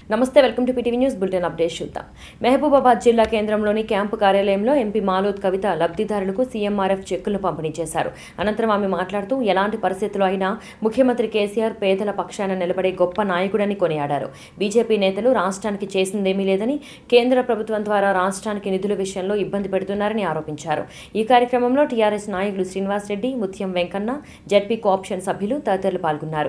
నమస్తే welcome to PTV news bulletin update చూద్దాం మహబూబాబాద్ జిల్లా కేంద్రంలోని క్యాంపు కార్యాలయంలో ఎంపీ మాలోద్ కవిత లబ్ధిదారులకు సీఎంఆర్ఎఫ్ చెక్కులను పంపిణీ చేశారు అనంతరం ఆమె మాట్లాడుతూ ఎలాంటి పరిస్థితుల్లో అయినా ముఖ్యమంత్రి కేసీఆర్ పేదల పక్షాన నిలబడే గొప్ప నాయకుడని కొనియాడారు బీజేపీ నేతలు రాష్ట్రానికి చేసిందేమీ లేదని కేంద్ర ప్రభుత్వం ద్వారా రాష్ట్రానికి నిధుల విషయంలో ఇబ్బంది పెడుతున్నారని ఆరోపించారు ఈ కార్యక్రమంలో టీఆర్ఎస్ నాయకులు శ్రీనివాస్ రెడ్డి ముత్యం వెంకన్న జడ్పీ కోఆప్షన్ సభ్యులు తదితరులు పాల్గొన్నారు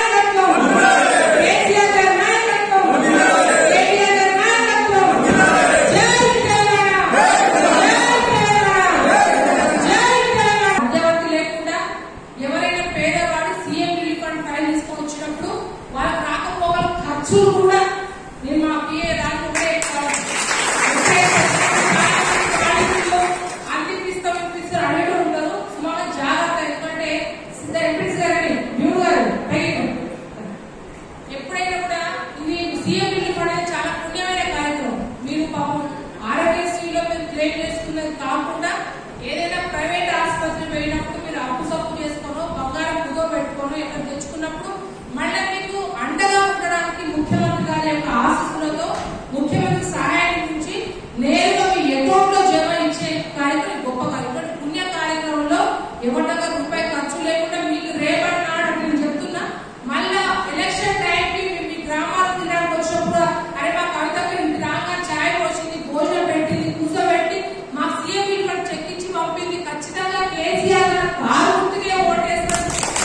మధ్యవర్తి లేకుండా ఎవరైనా పేదవాడు సీఎం రిలీఫ్ ఫండ్ ఫైల్ తీసుకొచ్చినప్పుడు వాళ్ళకి రాకపోగల ఖర్చులు కూడా నేను మా పిఏ దాంట్లో కూడా ఎక్కువ- పాలసీలో అందిపిస్తాం ఇప్పిస్తారు అనేవి ఉంటారు సుమారు జాగ్రత్త ఎందుకంటే సిద్ధ ఎంపీసీ గారని న్యూ గారు పైకి ఎప్పుడైనా కూడా ఇది సీఎం రిలీఫ్ అనేది చాలా పుణ్యమైన కార్యక్రమం మీరు పాపం ఆరోగ్యశ్రీలో మీరు క్లెయిమ్ చేసుకున్నది కాకుండా ఏదైనా ప్రైవేట్ ఆసుపత్రి పోయినప్పుడు మీరు అప్పు సప్పు చేసుకోనో బంగారం కుదో పెట్టుకోనో ఇక్కడ తెచ్చుకున్నప్పుడు మళ్ళీ మీకు అండగా ఉండడానికి ముఖ్యమంత్రి గారి యొక్క ఆశీస్సులతో ముఖ్యమంత్రి సహాయం నుంచి నేరుగా మీ అకౌంట్ లో జమ ఇచ్చే కార్యక్రమం గొప్ప కార్యక్రమం పుణ్య కార్యక్రమంలో ఎవరిదాకా రూపాయి ఖర్చు లేకుండా మీకు రేపటి నాడు నేను చెప్తున్నా మళ్ళా ఎలక్షన్ టైంకి మేము మీ గ్రామాలు తినడానికి వచ్చినప్పుడు అరే మా కవితకి ఇంటి రాగా ఛాయ్ పోసింది భోజనం పెట్టింది కూర్చోబెట్టి మా సీఎం ఇక్కడ చెక్ ఇచ్చి పంపింది ఖచ్చితంగా కేసీఆర్ గారు కారు గుర్తుకే ఓటేస్తారు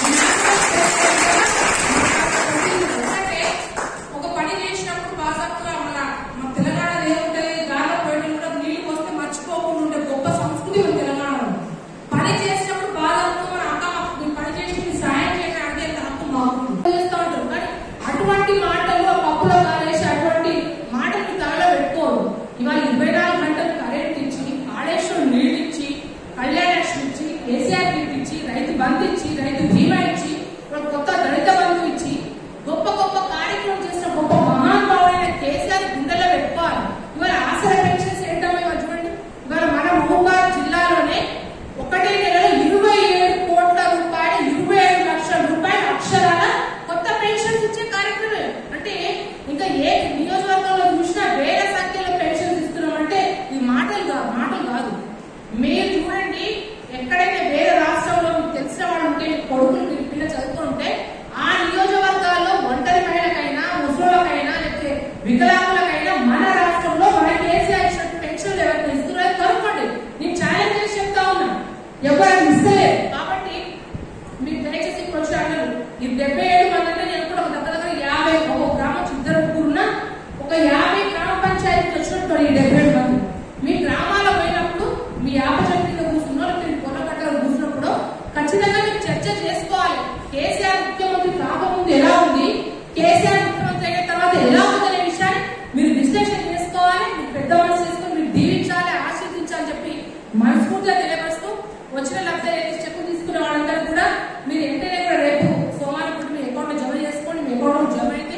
ఎందుకంటే ఒక పని చేసినప్పుడు బాసప్పుగా మన మన తెలంగాణలో ఏముంటుంది గాలి పోయిన కూడా నీళ్లు వస్తే మర్చిపోకుండా ఉండే గొప్ప సంస్కృతి ఉంది తెలంగాణలో పని చేసినప్పుడు బాధ ఉంటుంది మన అక్క మాకు మీరు పని చేసి మీరు సాయం చేయండి అంటే హక్కు మాకు చేస్తూ ఉంటారు కానీ అటువంటి మాటలు పప్పులో కాలేసి అటువంటి మాటలు మీ తలలో పెట్టుకోరు ఇవాళ ఇరవై నాలుగు గంటలు కరెంట్ ఇచ్చి కాళేశ్వరం నీళ్ళు ఇచ్చి కళ్యాణలక్ష్మి ఇచ్చి కేసీఆర్ కిట్ ఇచ్చి రైతు బంధు ఇచ్చి రైతు బీమా ఇచ్చి ఇప్పుడు కొత్త దళిత బంధు ఇచ్చి గొప్ప గొప్ప కార్యక్రమం చేసిన గొప్ప మహానుభావుడైన కేసీఆర్ గుండెలో పెట్టుకోవాలి ఇవాళ ఆసరా పెన్షన్స్ ఏంటో ఇవాళ చూడండి ఇవాళ మన మహబూబాద్ జిల్లాలోనే ఒకటే నెలలో ఇరవై ఏడు కోట్ల రూపాయలు ఇరవై ఏడు లక్షల రూపాయల అక్షరాల కొత్త పెన్షన్స్ ఇచ్చే కార్యక్రమం అంటే ఇంకా ఏ నియోజకవర్గంలో చూసినా వేల సంఖ్యలో పెన్షన్స్ ఇస్తున్నాం అంటే ఇది మాటలు కాదు మాటలు కాదు మీరు చూడండి ఎక్కడైనా వేరే రాష్ట్రంలో మీకు తెలిసిన వాళ్ళు ఉంటే మీ కొడుకులు మీరు పిల్ల చదువుతుంటే ఆ నియోజకవర్గాల్లో ఒంటరి మహిళకైనా ముసలికైనా లేకపోతే వికలాంగులకైనా మన రాష్ట్రంలో మన కేసీఆర్ ఇచ్చినట్టు పెన్షన్లు ఎవరిని ఇస్తున్నారో కనుక్కోండి నేను ఛాలెంజ్ చేసి చెప్తా ఉన్నా ఎవరికి ఇస్తలేదు కాబట్టి మీరు దయచేసి ఇప్పుడు వచ్చి అన్నారు ఈ డెబ్బై ఏడు మంది అంటే నేను కూడా ఒక దగ్గర దగ్గర యాభై ఒక గ్రామం ఇద్దరు ముగ్గురున్న ఒక యాభై గ్రామ పంచాయతీకి వచ్చినట్టు ఈ డెబ్బై ఏడు మంది మీ గ్రామాల్లో పోయినప్పుడు మీ యాప చెట్టు కింద కూర్చున్నో లేకపోతే పొలగడ్డలో కూర్చున్నప్పుడు ఖచ్చితంగా మీరు చర్చ చేసుకోవాలి కేసీఆర్ ముఖ్యమంత్రి కాకముందు ఎలా ఉంది కేసీఆర్ ముఖ్యమంత్రి అయిన తర్వాత ఎలా ఉందనే విషయాన్ని మీరు విశ్లేషణ చేసుకోవాలి మీరు పెద్ద మనసు చేసుకొని మీరు దీవించాలి ఆశీర్దించాలని చెప్పి మనస్ఫూర్తిగా తెలియపరుస్తూ వచ్చిన లబ్ధ ఏది చెక్కు తీసుకున్న వాళ్ళందరూ కూడా మీరు వెంటనే కూడా రేపు సోమవారం పూట మీ అకౌంట్ లో జమ చేసుకోండి మీ అకౌంట్ లో జమ అయితే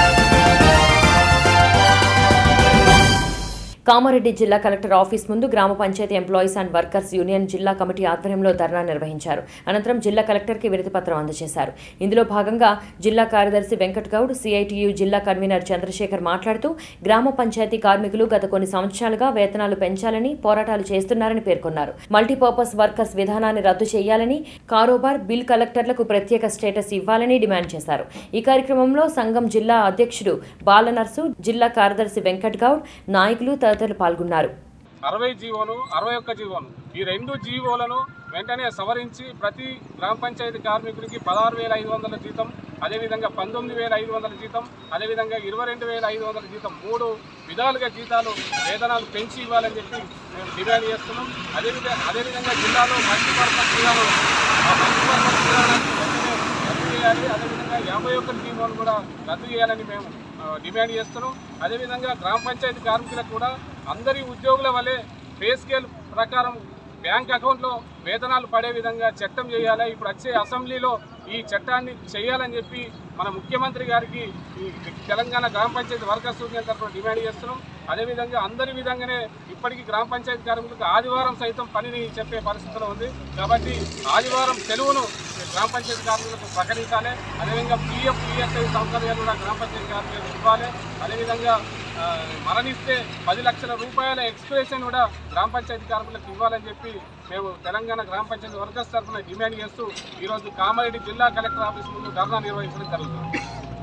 కామారెడ్డి జిల్లా కలెక్టర్ ఆఫీస్ ముందు గ్రామ panchayat employees and workers union జిల్లా కమిటీ ఆధ్వర్యంలో ధర్నా నిర్వహించారు అనంతరం జిల్లా కలెక్టర్కి వినతి పత్రం అందజేశారు ఇందులో భాగంగా జిల్లా కార్యదర్శి వెంకట్ గౌడ్ సిఐటియు జిల్లా కన్వీనర్ చంద్రశేఖర్ మాట్లాడుతూ గ్రామ పంచాయతీ కార్మికులు గత కొన్ని సంవత్సరాలుగా వేతనాలు పెంచాలని పోరాటాలు చేస్తున్నారని పేర్కొన్నారు మల్టీపర్పస్ వర్కర్స్ విధానాన్ని రద్దు చేయాలని కారోబార్ బిల్ కలెక్టర్లకు ప్రత్యేక స్టేటస్ ఇవ్వాలని డిమాండ్ చేశారు ఈ కార్యక్రమంలో సంఘం జిల్లా అధ్యక్షుడు బాలనర్సు జిల్లా కార్యదర్శి వెంకట్ గౌడ్ నాయకులు తదితరులు పాల్గొన్నారు అరవై జీవోలు అరవై ఒక్క జీవోలు ఈ రెండు జీవోలను వెంటనే సవరించి ప్రతి గ్రామ పంచాయతీ కార్మికుడికి పదహారు వేల ఐదు వందల జీతం అదేవిధంగా పంతొమ్మిది వేల ఐదు వందల జీతం అదేవిధంగా ఇరవై రెండు వేల ఐదు వందల జీతం మూడు విధాలుగా జీతాలు వేతనాలు పెంచి ఇవ్వాలని చెప్పి మేము డిమాండ్ చేస్తున్నాం అదేవిధంగా అదేవిధంగా జిల్లాలో మల్టీపర్పస్ విధానం ఆ మల్టీపర్పస్ విధానాన్ని వెంటనే రద్దు చేయాలి అదేవిధంగా యాభై ఒక్క జీవోలు కూడా రద్దు చేయాలని మేము ఆ, డిమాండ్ చేస్తున్నాం అదేవిధంగా గ్రామ పంచాయతీ కార్మికులకు కూడా అందరి ఉద్యోగుల వలె పే స్కేల్ ప్రకారం బ్యాంక్ అకౌంట్లో వేతనాలు పడే విధంగా చట్టం చేయాలి ఇప్పుడు వచ్చే అసెంబ్లీలో ఈ చట్టాన్ని చేయాలని చెప్పి మన ముఖ్యమంత్రి గారికి ఈ తెలంగాణ గ్రామ పంచాయతీ వర్కర్స్ యూనియన్ తరఫున డిమాండ్ చేస్తున్నాం అదేవిధంగా అందరి విధంగానే ఇప్పటికీ గ్రామ పంచాయతీ కార్మికులకు ఆదివారం సైతం పనిని చెప్పే పరిస్థితిలో ఉంది కాబట్టి ఆదివారం సెలవును గ్రామ పంచాయతీ కార్మికులకు ప్రకటించాలి అదేవిధంగా పిఎఫ్ పిఎస్ఐ సౌకర్యాలు కూడా గ్రామ పంచాయతీ కార్మికులకు ఇవ్వాలి అదేవిధంగా ఆ, మరణిస్తే పది లక్షల రూపాయల ఎక్స్ప్రెషన్ కూడా గ్రామ పంచాయతీ కార్మికులకు ఇవ్వాలని చెప్పి మేము తెలంగాణ గ్రామ పంచాయతీ వర్కర్స్ తరఫున డిమాండ్ చేస్తూ ఈరోజు కామారెడ్డి జిల్లా కలెక్టర్ ఆఫీస్ ముందు ధర్నా నిర్వహించడం జరుగుతుంది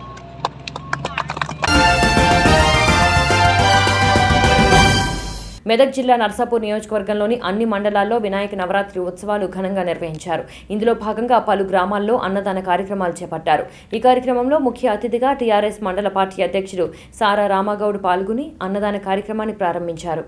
మెదక్ జిల్లా నర్సాపూర్ నియోజకవర్గంలోని అన్ని మండలాల్లో వినాయక నవరాత్రి ఉత్సవాలు ఘనంగా నిర్వహించారు ఇందులో భాగంగా పలు గ్రామాల్లో అన్నదాన కార్యక్రమాలు చేపట్టారు ఈ కార్యక్రమంలో ముఖ్య అతిథిగా టీఆర్ఎస్ మండల పార్టీ అధ్యక్షుడు సారా రామాగౌడ్ పాల్గొని అన్నదాన కార్యక్రమాన్ని ప్రారంభించారు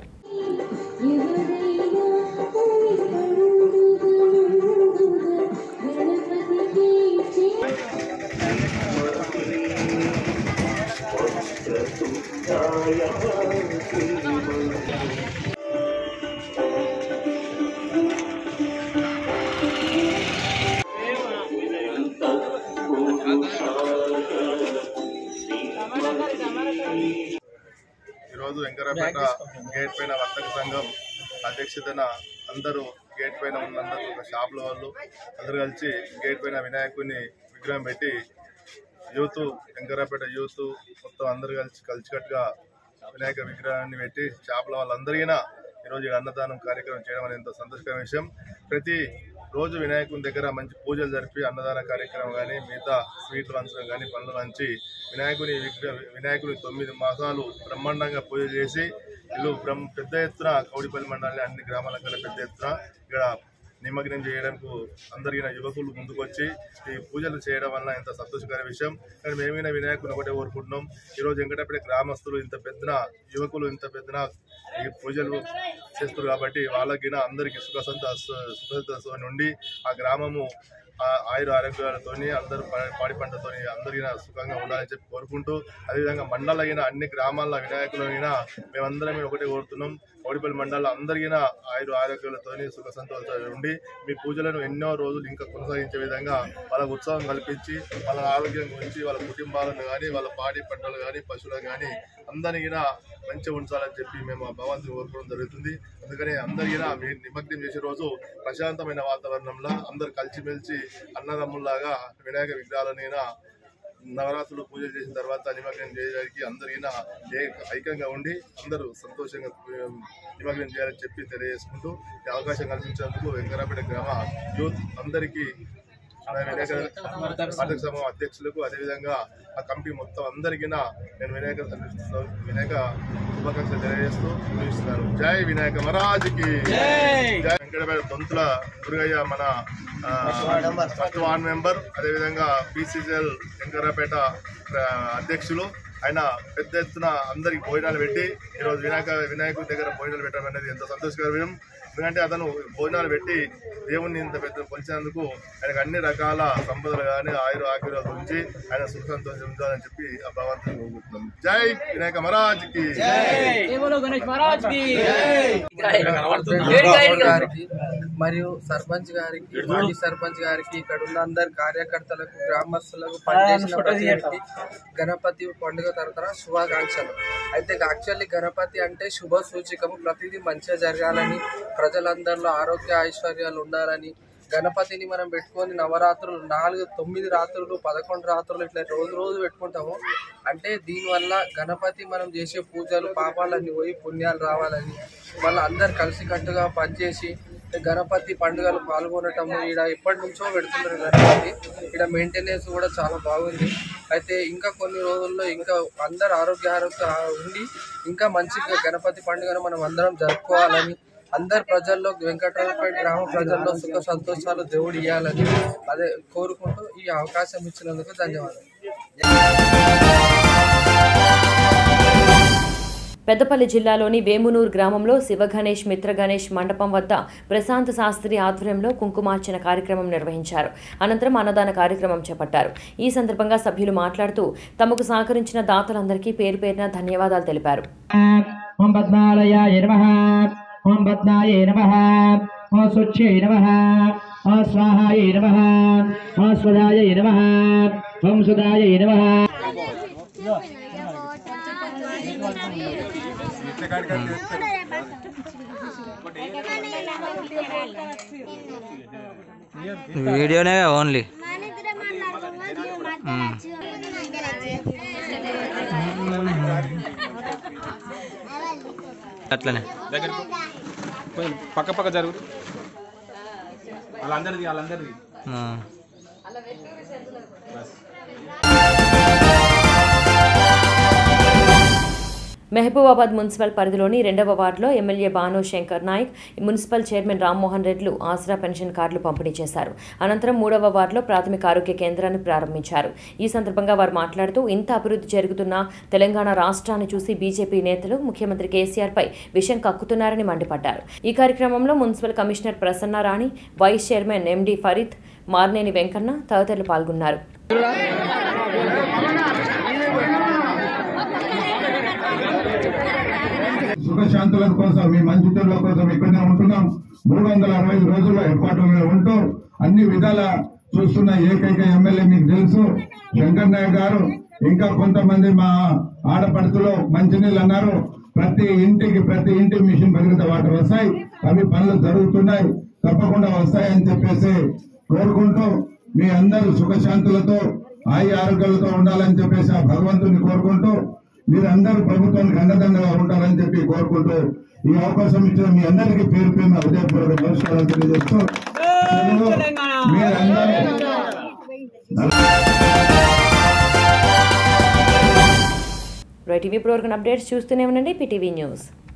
ఈరోజు వెంకరపేట గేట్ పైన వర్తక సంఘం అధ్యక్షతన అందరూ గేట్ పైన ఉన్నందరూ ఒక షాపుల వాళ్ళు అందరూ కలిసి గేట్ పైన వినాయకుడిని విగ్రహం పెట్టి యూత్ వెంకరపేట యూత్ మొత్తం అందరూ కలిసి కలిసికట్టుగా వినాయక విగ్రహాన్ని పెట్టి షాపుల వాళ్ళందరికీ ఈరోజు ఈ అన్నదానం కార్యక్రమం చేయడం అనేది ఎంతో సంతోషకరమైన విషయం ప్రతి రోజు వినాయకుని దగ్గర మంచి పూజలు జరిపి అన్నదాన కార్యక్రమం కానీ మిగతా స్వీట్లు పంచడం కానీ పనులు పంచి వినాయకుని విగ్రహ వినాయకుని తొమ్మిది మాసాలు బ్రహ్మాండంగా పూజ చేసి వీళ్ళు బ్రహ్మ పెద్ద ఎత్తున కౌడిపల్లి మండలి అన్ని గ్రామాల కన్నా పెద్ద ఎత్తున ఇక్కడ నిమగ్నం చేయడానికి అందరిగిన యువకులు ముందుకొచ్చి ఈ పూజలు చేయడం వల్ల ఎంత సంతోషకర విషయం కానీ మేమైనా వినాయకుని ఒకటే కోరుకుంటున్నాం ఈరోజు వెంకటపేట గ్రామస్తులు ఇంత పెద్దన యువకులు ఇంత పెద్దన ఈ పూజలు చేస్తారు కాబట్టి వాళ్ళకి అందరికీ సుఖ సంతోష సుఖ సంతోషం నుండి ఆ గ్రామము ఆ ఆయుర ఆరోగ్యాలతోని అందరూ పా- పాడి పంటతోని అందరికీ సుఖంగా ఉండాలని చెప్పి కోరుకుంటూ అదేవిధంగా మండలైన అన్ని గ్రామాల వినాయకులైన మేమందరం ఒకటే కోరుతున్నాం కోడిపల్లి మండలం అందరికీ ఆయుర ఆరోగ్యాలతోని సుఖ సంతోషాలు ఉండి మీ పూజలను ఎన్నో రోజులు ఇంకా కొనసాగించే విధంగా వాళ్ళకు ఉత్సాహం కల్పించి వాళ్ళ ఆరోగ్యం గురించి వాళ్ళ కుటుంబాలను కానీ వాళ్ళ పాడి పంటలు కానీ పశువులను కానీ అందరికీ మంచిగా ఉంచాలని చెప్పి మేము ఆ భగవంతుని కోరుకోవడం జరుగుతుంది అందుకని అందరికీ మీ నిమగ్నం చేసే రోజు ప్రశాంతమైన వాతావరణంలో అందరు కలిసిమెలిసి అన్నదమ్ముల్లాగా వినాయక విగ్రహాలనైనా నవరాత్రులు పూజలు చేసిన తర్వాత నిమగ్నం చేయడానికి అందరికీ ఏ ఐక్యంగా ఉండి అందరూ సంతోషంగా ఉమ్, నిమగ్నం చేయాలని చెప్పి తెలియజేసుకుంటూ ఈ అవకాశం కల్పించినందుకు వెంకరాపేట గ్రామ యూత్ అందరికీ ఆ వినాయక వర్తక సమూహం అధ్యక్షులకు అదేవిధంగా ఆ కమిటీ మొత్తం అందరికీ నేను వినాయక వినాయక శుభాకాంక్షలు తెలియజేస్తూ ముగిస్తున్నాను జై వినాయక మహారాజుకి జై వెంకటపేట తొంతుల దుర్గయ్య మన ఆ, ఫస్ట్ వార్డ్ మెంబర్ అదేవిధంగా బీసీసీఎల్ వెంకటపేట ఆ, అధ్యక్షులు ఆయన పెద్ద ఎత్తున అందరికి భోజనాలు పెట్టి ఈరోజు వినాయక వినాయకుడి దగ్గర భోజనాలు పెట్టడం అనేది ఎంతో సంతోషకరమైన ఎందుకంటే అతను భోజనాలు పెట్టి దేవుణ్ణి ఇంత పెద్ద కొలిచినందుకు ఆయనకు అన్ని రకాల సంపదలు కానీ ఆయుర ఆగ్రహాల గురించి ఆయన సుఖ సంతోషం ఉండాలని చెప్పి ఆ భగవంతుని కోరుకుంటున్నాం జై వినాయక మహారాజ్కి గౌడ్ గారికి మరియు సర్పంచ్ గారికి మాజీ సర్పంచ్ గారికి ఇక్కడ ఉన్న అందరి కార్యకర్తలకు గ్రామస్తులకు పనిచేసిన ప్రతి ఒక్కరికి గణపతి పండుగ తరతర శుభాకాంక్షలు అయితే యాక్చువల్లీ గణపతి అంటే శుభ సూచికము ప్రతిదీ మంచిగా జరగాలని ప్రజలందరిలో ఆరోగ్య ఐశ్వర్యాలు ఉండాలని గణపతిని మనం పెట్టుకొని నవరాత్రులు నాలుగు తొమ్మిది రాత్రులు పదకొండు రాత్రులు ఇట్లా రోజు రోజు పెట్టుకుంటాము అంటే దీనివల్ల గణపతి మనం చేసే పూజలు పాపాలన్నీ పోయి పుణ్యాలు రావాలని మళ్ళీ అందరు కలిసికట్టుగా పనిచేసి గణపతి పండుగలు పాల్గొనటము ఇక్కడ ఎప్పటి నుంచో పెడుతున్నారు గణపతి ఇక్కడ మెయింటెనెన్స్ కూడా చాలా బాగుంది అయితే ఇంకా కొన్ని రోజుల్లో ఇంకా అందరు ఆరోగ్య ఆరోగ్య ఉండి ఇంకా మంచిగా గణపతి పండుగను మనం అందరం జరుపుకోవాలని అందరు ప్రజల్లో వెంకటరామపేట గ్రామ ప్రజల్లో సుఖ సంతోషాలు దేవుడు ఇవ్వాలని అదే కోరుకుంటూ ఈ అవకాశం ఇచ్చినందుకు ధన్యవాదాలు పెద్దపల్లి జిల్లాలోని వేమునూరు గ్రామంలో శివ గణేష్ మిత్ర గణేష్ మండపం వద్ద ప్రశాంత్ శాస్త్రి ఆధ్వర్యంలో కుంకుమార్చన కార్యక్రమం నిర్వహించారు అనంతరం అన్నదాన కార్యక్రమం చేపట్టారు ఈ సందర్భంగా సభ్యులు మాట్లాడుతూ తమకు సహకరించిన దాతలందరికీ పేరు పేరున ధన్యవాదాలు తెలిపారు ఓం పద్మాలయాయ నమ ఓం పద్మాయ నమ ఓం స్వచ్ఛై నమ ఓం స్వాహాయ నమ ఓం స్వదాయ నమ ఓం సుదాయ నమ వీడియోనే ఓన్లీ అట్లనే దగ్గరికి కొంచెం పక్క పక్క జరుగు వాళ్ళందరిది వాళ్ళందరిది ఆ. మహబూబాబాద్ మున్సిపల్ పరిధిలోని రెండవ వార్డులో MLA Banu Shankar Naik municipal chairman Rammohan రెడ్లు ఆసరా పెన్షన్ కార్డులు పంపిణీ చేశారు అనంతరం మూడవ వార్డులో ప్రాథమిక ఆరోగ్య కేంద్రాన్ని ప్రారంభించారు ఈ సందర్భంగా వారు మాట్లాడుతూ ఇంత అభివృద్ధి జరుగుతున్న తెలంగాణ రాష్ట్రాన్ని చూసి బీజేపీ నేతలు ముఖ్యమంత్రి కేసీఆర్పై విషం కక్కుతున్నారని మండిపడ్డారు ఈ కార్యక్రమంలో municipal commissioner Prasanna Rani vice chairman MD Farid Marneni Venkanna తదితరులు పాల్గొన్నారు సుఖశాంతుల కోసం మీ మంచితుల కోసం ఇక్కడనే ఉంటున్నాం మూడు వందల అరవై ఐదు రోజుల్లో హెడ్ క్వార్టర్ లో ఉంటూ అన్ని విధాల చూస్తున్న ఏకైక ఎమ్మెల్యే మీకు తెలుసు శంకర్ నాయక్ గారు ఇంకా కొంతమంది మా ఆడపడుతులో మంచినీళ్ళు అన్నారు ప్రతి ఇంటికి ప్రతి ఇంటి మిషన్ భగీరథ వాటర్ వస్తాయి అవి పనులు జరుగుతున్నాయి తప్పకుండా వస్తాయని చెప్పేసి కోరుకుంటూ మీ అందరూ సుఖశాంతులతో ఆయు ఆరోగ్యాలతో ఉండాలని చెప్పేసి ఆ భగవంతుని కోరుకుంటూ మీరందరూ ప్రభుత్వానికి అండదండగా ఉండాలని చెప్పి కోరుకుంటూ ఈ అవకాశం ఇచ్చిన మీ అందరికీ పేరు పేరున హృదయపూర్వక నమస్కారాలు తెలియజేస్తూ మీరందరూ టీవీ ప్రోగ్రామ్ అప్డేట్స్ చూస్తూనే ఉండండి పిటీవీ న్యూస్